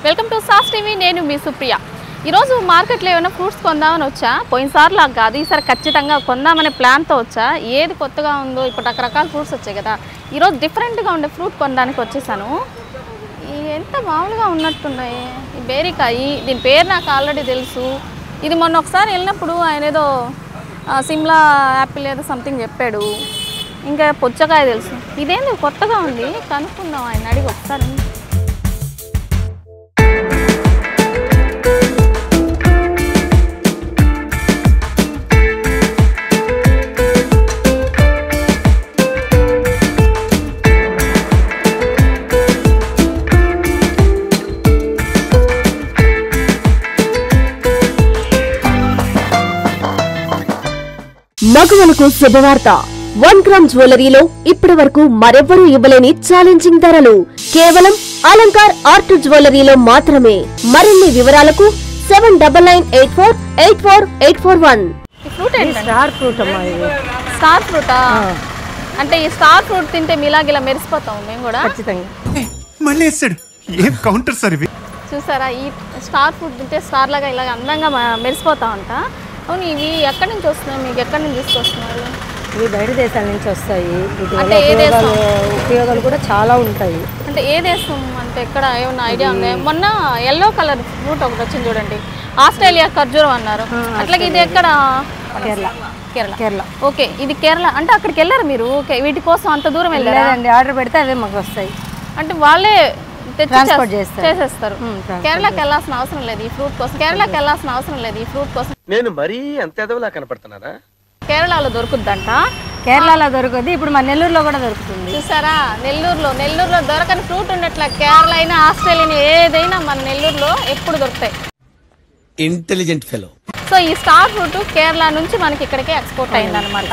Welcome to sauce TV నేను మీ సుప్రియ ఈరోజు మార్కెట్లో ఏమైనా ఫ్రూట్స్ కొందామని వచ్చా పోయినసారి లాగా కాదు ఈసారి ఖచ్చితంగా కొందామనే ప్లాన్తో వచ్చా ఏది కొత్తగా ఉందో ఇప్పుడు రకరకాల ఫ్రూట్స్ వచ్చాయి కదా ఈరోజు డిఫరెంట్గా ఉండే ఫ్రూట్ కొనడానికి వచ్చేసాను ఈ ఎంత మామూలుగా ఉన్నట్టున్నాయి ఈ బేరికాయ దీని పేరు నాకు ఆల్రెడీ తెలుసు ఇది మొన్న ఒకసారి వెళ్ళినప్పుడు ఆయన ఏదో ఆ, సిమ్లా యాపిల్ ఏదో సంథింగ్ చెప్పాడు ఇంకా పుచ్చకాయ తెలుసు ఇదేంది కొత్తగా ఉంది కనుక్కుందాం ఆయన అడిగి ఒకసారి మగువలకు శుభవార్త వన్ గ్రామ్ జ్యువెలరీలో ఇప్పటి వరకు మరెవ్వరూ ఇవ్వలేని ఛాలెంజింగ్ ధరలు కేవలం అలంకార్ ఆర్ట్ జ్యువెలరీలో మాత్రమే మరిన్ని వివరాలకు seven double nine eight four eight four eight four one ఈ ఫ్రూట్ ఏంటండి స్టార్ ఫ్రూట్ అమ్మా ఇది స్టార్ ఫ్రూటా అంటే ఈ స్టార్ ఫ్రూట్ తింటే మీలాగ ఇలా మెరిసిపోతాం మేము కూడా ఖచ్చితంగా మళ్ళీ వేస్తాడు ఏం కౌంటర్ సార్ ఇవి చూసారా ఈ స్టార్ ఫ్రూట్ తింటే స్టార్ లాగా ఇలా అందంగా మ- మెరిసిపోతామంట అవును ఇవి ఎక్కడి నుంచి వస్తున్నాయి మీకు ఎక్కడి నుంచి తీసుకొస్తున్నారు ఇవి బయట దేశాల నుంచి వస్తాయి వీటి వల్ల అంటే ఏ దేశం? ఉపయోగాలు ఉపయోగాలు కూడా చాలా ఉంటాయి అంటే ఏ దేశం అంటే ఎక్కడ ఏమన్నా ఐడియా ఉంది మొన్న ఎల్లో కలర్ ఫ్రూట్ ఒకటి వచ్చింది చూడండి ఆస్ట్రేలియా ఖర్జూరం అన్నారు అట్లాగే ఇది ఎక్కడ కేరళ కేరళ కేరళ ఓకే ఇది కేరళ అంటే అక్కడికి వెళ్ళారు మీరు ఓకే వీటి కోసం అంత దూరం వెళ్ళారా లేదండి ఆర్డర్ పెడితే అవే మాకు వస్తాయి అంటే వాళ్ళే తెచ్చి Transport చేస్- చేస్తారు. చేసేస్తారు మ్మ్, transport కేరళకి వెళ్ళాల్సిన అవసరం లేదు ఈ ఫ్రూట్ కోసం కేరళకి వెళ్ళాల్సిన అవసరం లేదు ఈ ఫ్రూట్ కోసం నేను మరీ అంత ఎదవలా కనపడుతున్నారా కేరళలో దొరుకుద్దంట కేరళలో దొరుకుద్ది ఇప్పుడు మన నెల్లూరులో కూడా దొరుకుతుంది చూసారా నెల్లూరులో నెల్లూరులో దొరకని ఫ్రూట్ ఉండట్ల కేరళ అయినా ఆస్ట్రేలియా అయినా ఏదైనా మన నెల్లూరులో ఎప్పుడు దొరుకుతాయి ఇంటెలిజెంట్ ఫెలో సో ఈ స్టార్ ఫ్రూట్ కేరళ నుంచి మనకి ఇక్కడికే ఎక్స్పోర్ట్ అయింది అనమాట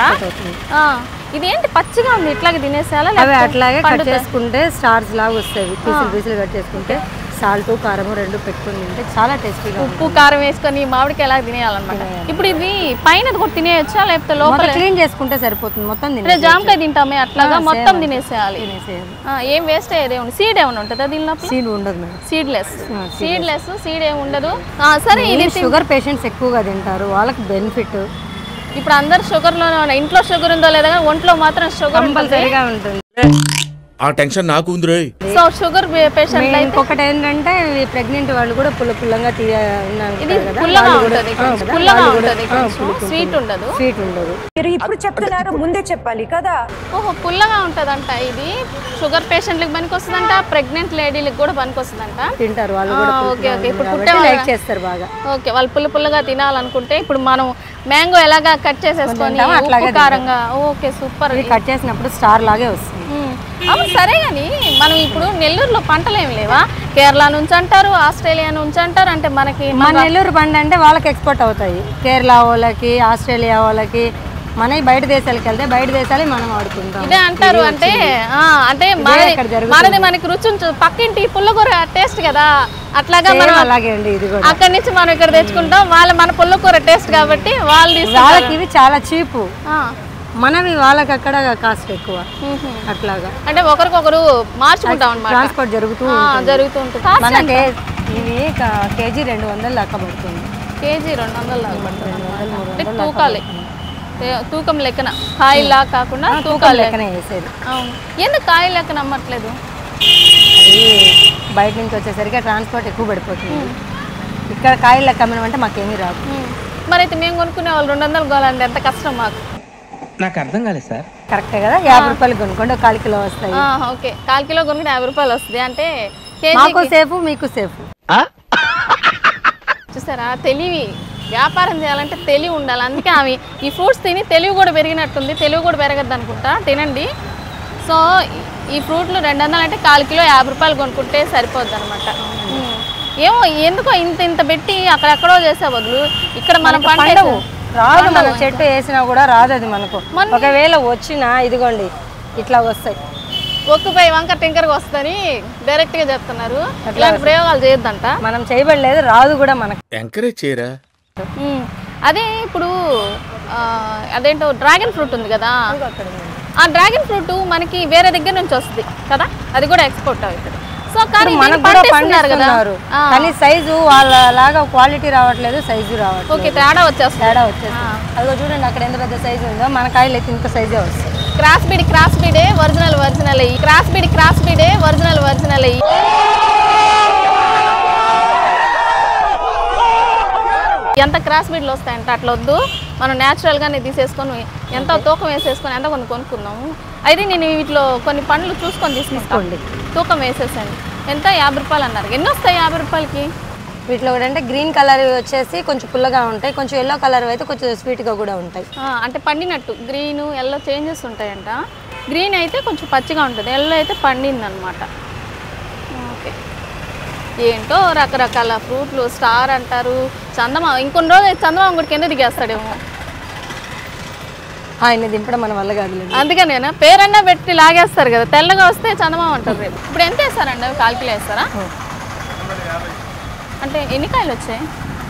ఇది ఏంటి పచ్చిగా ఉంది ఇట్లాగే తినేసేయాలా అవి లేకపోతే అట్లాగే కట్ పండుతా? చేసుకుంటే స్టార్స్ లాగా వస్తాయి పీసులు పీసులు కట్ చేసుకుంటే సాల్ట్ కారము రెండు పెట్టుకుని తింటే చాలా టేస్టీగా ఉప్పు కారం వేసుకొని మామిడికి ఎలా తినేయాలన్నమాట ఇప్పుడు ఇది పైన కూడా తినేయచ్చా లేకపోతే లోపల మొత్తం క్లీన్ చేసుకుంటే సరిపోతుంది మొత్తం అంటే తినేసి జామకాయ తింటామే అట్లాగా ఆ, మొత్తం same తినేసేయాలి తినేసేయాలి ఆ, ఏం వేస్ట్ అయ్యేది ఏముంది సీడ్ ఏమైనా ఉంటుందా దీని లోపల సీడ్ ఉండదు మేడం సీడ్లెస్ సీడ్లెస్ సీడ్ ఏమి ఉండదు ఆ, సరే ఇది తిన్- షుగర్ పేషెంట్స్ ఎక్కువగా తింటారు వాళ్ళకి బెనిఫిట్ ఇప్పుడు అందరు షుగర్ లో ఇంట్లో షుగర్ ఉందో లేదా కానీ ఒంట్లో మాత్రం షుగర్ ఉంటుంది కంపల్సరీగా ఉంటుంది ఆ టెన్షన్ నాకు ఉంది రోయ్ సో షుగర్ పేషెంట్ మెయిన్ అయితే ఇంకొకటి ఏంటంటే ప్రెగ్నెంట్ వాళ్ళు కూడా పుల్ల పుల్లంగా తీయ ఇది పుల్లగా ఉంటుంది కొంచెం పుల్లగా ఉంటుంది కొంచెం స్వీట్ ఉండదు స్వీట్ ఉండదు మీరు ఇప్పుడు చెప్తున్నారు ముందే చెప్పాలి కదా ఓహో పుల్లగా ఉంటుందంట ఇది షుగర్ పేషెంట్లకు పనికి వస్తుందంట ప్రెగ్నెంట్ లేడీలకు కూడా పనికి వస్తుందంట తింటారు వాళ్ళు ఆ, కూడా ఓకే ఓకే ఇప్పుడు కాబట్టి పుట్టే లైక్ చేస్తారు బాగా ఓకే వాళ్ళు పుల్ల పుల్లగా తినాలనుకుంటే ఇప్పుడు మనం మ్యాంగో ఎలాగా కట్ చేసేసుకొని తింటామో అట్లాగే ఉప్పు కారంగా ఓకే సూపర్ ఇది కట్ చేసినప్పుడు స్టార్ లాగే వస్తుంది అవును సరే కానీ మనం ఇప్పుడు నెల్లూరులో పంటలు ఏమి లేవా కేరళ నుంచి అంటారు ఆస్ట్రేలియా నుంచి అంటారు అంటే మనకి మన నెల్లూరు బండి అంటే వాళ్ళకి ఎక్స్పోర్ట్ అవుతాయి కేరళ వాళ్ళకి ఆస్ట్రేలియా వాళ్ళకి మనవి బయట దేశాలకు వెళ్తే బయట దేశాలే మనం వాడుకుంటాం ఇదే అంటారు అంటే ఆ, అంటే మనది ఇక్కడ జరుగుతుంది. మనది మనకి రుచి ఉంచు- పక్కింటి పుల్లకూర టేస్ట్ కదా అట్లాగా మనం Same అలాగే అండి ఇది కూడా అక్కడి నుంచి మనం ఇక్కడ తెచ్చుకుంటాం వాళ్ళ మన పుల్లకూర టేస్ట్ కాబట్టి వాళ్ళు తీసుకుంటారు వాళ్ళకి ఇవి చాలా చీపు ఆ, మనవి వాళ్ళకి అక్కడ కాస్ట్ ఎక్కువ మ్హూ. అట్లాగా అంటే ఒకరికొకరు మార్చుకుంటాం అనమాట ట్రాన్స్పోర్ట్ జరుగుతూ ఉంటుంది. జరుగుతూ ఉంటుంది కాస్ట్ మనకి ఇవి క- కేజీ రెండు వందలు లెక్క పడుతుంది కేజీ రెండు వందలు దాకా పడుతుంది అంటే తూకాలి ఏ- తూకం లెక్కన కాయలా కాకుండా తూకం తూకాలు లెక్క లెక్కనే వేసేది అవును ఎందుకు కాయ లెక్కన అమ్మట్లేదు అది బయట నుంచి వచ్చేసరికి ట్రాన్స్పోర్ట్ ఎక్కువ పడిపోతుంది ఇక్కడ కాయలు లెక్క అమ్మినామంటే మాకేమీ రాదు ఉమ్. మరైతే మేము కొనుక్కునే వాళ్ళు రెండు వందలు కావాలంటే ఎంత కష్టం మాకు నాకు అర్థం కాలేదు సార్ కరెక్టే కదా యాభై రూపాయలు కొనుక్కోండి ఒక కాలు కిలో వస్తాయి ఆ, ఓకే కాల్ కిలో కొనుక్కుంటే యాభై రూపాయలు వస్తుంది అంటే మాకు కేజీ సేఫ్ మీకు సేఫ్ చూసారా తెలివి వ్యాపారం చేయాలంటే తెలివి ఉండాలి అందుకే ఆమె ఈ ఫ్రూట్స్ తిని తెలివి కూడా పెరిగినట్టుంది తెలివి కూడా పెరగద్దు అనుకుంటా తినండి సో ఈ- ఈ ఫ్రూట్లు రెండు వందలు అంటే కాలు కిలో యాభై రూపాయలు కొనుక్కుంటే సరిపోద్ది అనమాట ఏమో ఎందుకో ఇంత ఇంత పెట్టి అక్కడెక్కడో చేసే బదులు ఇక్కడ మనం పంట పండవు రాదు మన పండవు. చెట్టు వేసినా కూడా రాదు అది మనకు మొన్న- ఒకవేళ వచ్చినా ఇదిగోండి ఇట్లా వస్తాయి ఒక్కుపై వంక టింకర్కి వస్తుందని డైరెక్ట్గా చెప్తున్నారు ఇలాంటి ప్రయోగాలు చేయొద్దంట మనం చేయబడలేదు రాదు కూడా మనకు ఎంకరేజ్ చేయరా ఉమ్. అదే ఇప్పుడు ఆ, అదేంటో డ్రాగన్ ఫ్రూట్ ఉంది కదా ఆ డ్రాగన్ ఫ్రూట్ మనకి వేరే దగ్గర నుంచి వస్తుంది కదా అది కూడా ఎక్స్పోర్ట్ అవుతుంది సో కానీ ఇప్పుడు మనకు దీన్ని కూడా పండిస్తున్నారు కదా పండిస్తున్నారు ఆ, కానీ సైజు వాళ్ళ లాగా క్వాలిటీ రావట్లేదు సైజు రావట్లేదు ఓకే తేడా వచ్చేస్తుంది తేడా వచ్చేసి అదిగో చూడండి అక్కడ ఎంత పెద్ద సైజు ఉందో మన కాయలు అయితే ఇంత సైజే వస్తాయి క్రాస్ బీడ్ క్రాస్ బీడే ఒరిజినల్ ఒరిజినల్ అయ్యి క్రాస్ బీడ్ క్రాస్ బీడే ఒరిజినల్ ఒరిజినల్ అయ్యి ఎంత క్రాస్ బీడ్లు వస్తాయంటే అట్లా వద్దు మనం న్యాచురల్గానే తీసేసుకొని ఎంత తూకం వేసేసుకొని ఎంత కొన్ని కొనుక్కుందాము అయితే నేను వీటిలో కొన్ని పండ్లు చూసుకొని తీసుకుంటాను తూకం వేసేసాను ఎంత యాభై రూపాయలు అన్నారు ఎన్ని వస్తాయి యాభై రూపాయలకి వీటిలో కూడా అంటే గ్రీన్ కలర్ వచ్చేసి కొంచెం పుల్లగా ఉంటాయి కొంచెం ఎల్లో కలర్ అయితే కొంచెం స్వీట్గా కూడా ఉంటాయి ఆ, అంటే పండినట్టు గ్రీన్ ఎల్లో చేంజెస్ ఉంటాయంట గ్రీన్ అయితే కొంచెం పచ్చిగా ఉంటుంది ఎల్లో అయితే పండింది అనమాట ఓకే ఏంటో రకరకాల ఫ్రూట్లు స్టార్ అంటారు చందమామ ఇంకొన్ని రోజులు అయితే చందమామ కూడా కింద దిగేస్తాడేమో ఆయన దింపడం మన వల్ల కాదులేదు అందుకే నేను పేరన్నా పెట్టి లాగేస్తారు కదా తెల్లగా వస్తే చందమామ అంటారు రేపు ఇప్పుడు ఎంత వేస్తారండి అవి కాల్ కిలో వేస్తారా అంటే ఎన్ని కాయలు వచ్చాయి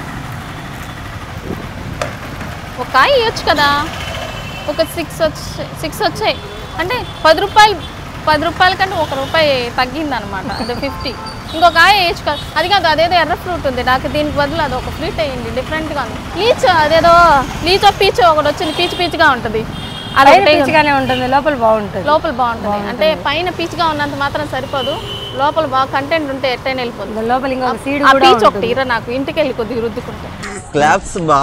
ఒక కాయ ఇవ్వచ్చు కదా ఒక సిక్స్ వచ్చి సిక్స్ వచ్చాయి అంటే పది రూపాయలు పది రూపాయల కంటే ఒక రూపాయి తగ్గింది అనమాట అదే ఫిఫ్టీ ఇంకొక కాయ వేయచ్చు కదా అది కాదు అదేదో ఎర్ర ఫ్రూట్ ఉంది నాకు దీనికి బదులు అది ఒక ఫ్రూట్ వేయండి డిఫరెంట్గా ఉంది లీచ్ అదేదో లీచో పీచో ఒకటి వచ్చింది పీచు పీచుగా ఉంటుంది అది పైన ఒకటే ఉంది. పీచుగానే ఉంటుంది లోపల బాగుంటుంది లోపల బాగుంటుంది అంటే పైన పీచుగా ఉన్నంత మాత్రం సరిపోదు లోపల బాగా కంటెంట్ ఉంటే ఎట్టైనా వెళ్ళిపోతుంది దాని లోపల ఇంకొక సీడ్ ఆ కూడా పీచు ఒకటి ఉంటుంది ఇరా నాకు ఇంటికి వెళ్ళి కొద్దిగా రుద్దుకుంటే క్లాప్స్ బా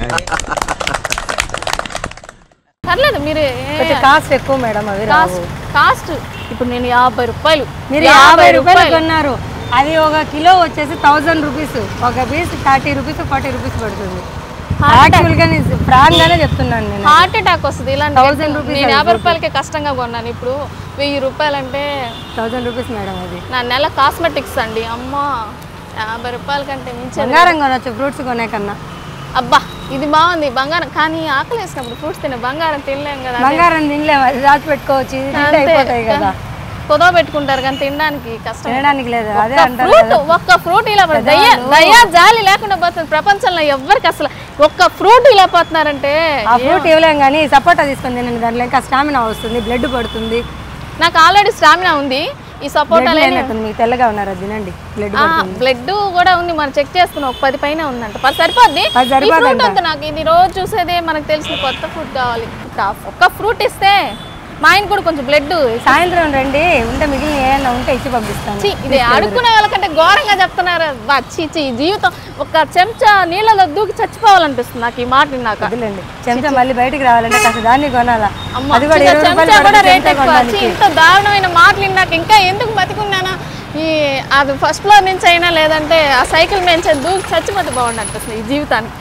పర్లేదు మీరు కొంచెం కాస్ట్ ఎక్కువ మేడం అవి రావు కాస్ట్ కాస్ట్ ఇప్పుడు నేను యాభై రూపాయలు మీరు యాభై రూపాయలు కొన్నారు అది ఒక కిలో వచ్చేసి థౌజండ్ రూపీస్ ఒక piece thirty rupees forty rupees పడుతుంది యాక్చువల్ గా నేను ఫ్రాంక్ గానే చెప్తున్నాను నేను హార్ట్ అటాక్ వస్తుంది ఇలాంటి Thousand రేట్లు. rupees నేను అది యాభై రూపాయలకే కష్టంగా కొన్నాను ఇప్పుడు వెయ్యి రూపాయలు అంటే థౌజండ్ రూపీస్ మేడం అది నా నెల కాస్మెటిక్స్ అండి అమ్మా యాభై రూపాయల కంటే మించి బంగారం కొనొచ్చు ఫ్రూట్స్ కొనే కన్నా అబ్బా ఇది బాగుంది బంగారం కానీ ఆకలి వేసినప్పుడు ఫ్రూట్స్ తినే బంగారం తినలేం కదా బంగారం తినలేము అది దాచి పెట్టుకోవచ్చు ఇది తింటే అయిపోతాయి కదా కుదవ పెట్టుకుంటారు కానీ తినడానికి కష్టం తినడానికి లేదు అదే ఒక్క అంటారు ఫ్రూట్ కదా. ఒక్క ఫ్రూట్ ఇలా పడ- దయ్య దయ్యా జాలి లేకుండా పోతుంది ప్రపంచంలో ఎవ్వరికి అసలు ఒక్క ఫ్రూట్ ఇలా పోతున్నారంటే ఆ ఫ్రూట్ ఇవ్వలేం కానీ సపోటా తీసుకొని తినండి దాంట్లో ఇంకా స్టామినా వస్తుంది బ్లడ్ పడుతుంది నాకు ఆల్రెడీ స్టామినా ఉంది ఈ సపోర్ట్ బ్లడ్ లేనట్టుంది మీకు తెల్లగా ఉన్నారు అది తినండి బ్లడ్ పడుతుంది బ్లడ్ కూడా ఉంది మనం చెక్ చేసుకున్నాం ఒక పది పైన ఉందంట పది సరిపోద్ది పది ఈ సరిపోదంట. ఫ్రూట్ వద్దు నాకు ఇది రోజు చూసేదే మనకు తెలిసిన కొత్త ఫ్రూట్ కావాలి ఇంకా ఒక్క ఫ్రూట్ ఇస్తే మా ఆయన కూడా కొంచెం బ్లడ్ సాయంత్రం రండి ఉంటే మిగిలిన ఏమైనా ఉంటే ఇచ్చి పంపిస్తాను ఛీ, ఇది అడుక్కునే వాళ్ళకంటే ఘోరంగా చెప్తున్నారు బా, ఛీ ఛీ, ఈ జీవితం ఒక చెంచా నీళ్ళలో దూకి చచ్చిపోవాలనిపిస్తుంది నాకు ఈ మాట విన్నాక వదిలేండి చెంచా మళ్ళీ బయటికి రావాలంటే కాస్త దాన్ని కొనాలా అమ్మ, అది కూడా చిన్న ఇరవై చెంచా రూపాయలు కూడా పడుతుంది రేట్ చెంచా ఎక్కువ ఛీ, కొనడానికి. ఇంత దారుణమైన మాటలు విన్నాక ఇంకా ఎందుకు బతికున్నానా ఈ అది ఫస్ట్ ఫ్లోర్ నుంచి అయినా లేదంటే ఆ సైకిల్ మీద దూకి చచ్చిపోతే బాగుండు అనిపిస్తుంది ఈ జీవితానికి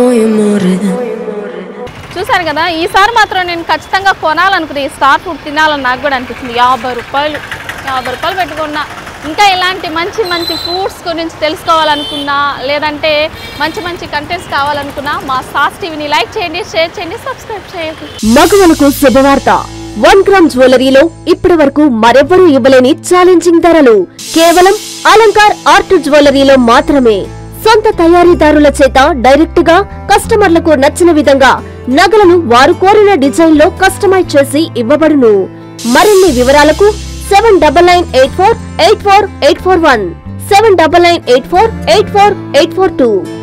చూసారు కదా ఈసారి మాత్రం నేను ఖచ్చితంగా కొనాలనుకుంది ఈ స్టార్ ఫుడ్ తినాలని నాకు కూడా అనిపించింది యాభై రూపాయలు యాభై రూపాయలు పెట్టుకున్నా ఇంకా ఇలాంటి మంచి మంచి ఫ్రూట్స్ గురించి తెలుసుకోవాలనుకున్నా లేదంటే మంచి మంచి కంటెంట్స్ కావాలనుకున్నా మా సాస్ టీవీని లైక్ చేయండి షేర్ చేయండి సబ్స్క్రైబ్ చేయండి మగవలకు శుభవార్త వన్ గ్రామ్ జ్యువెలరీలో ఇప్పటి వరకు మరెవ్వరూ ఇవ్వలేని ఛాలెంజింగ్ ధరలు కేవలం అలంకార్ ఆర్ట్ జ్యువెలరీలో మాత్రమే సొంత తయారీదారుల చేత డైరెక్ట్ గా కస్టమర్లకు నచ్చిన విధంగా నగలను వారు కోరిన డిజైన్ లో కస్టమైజ్ చేసి ఇవ్వబడును మరిన్ని వివరాలకు seven double nine eight four eight four eight four one seven double nine eight four eight four eight four two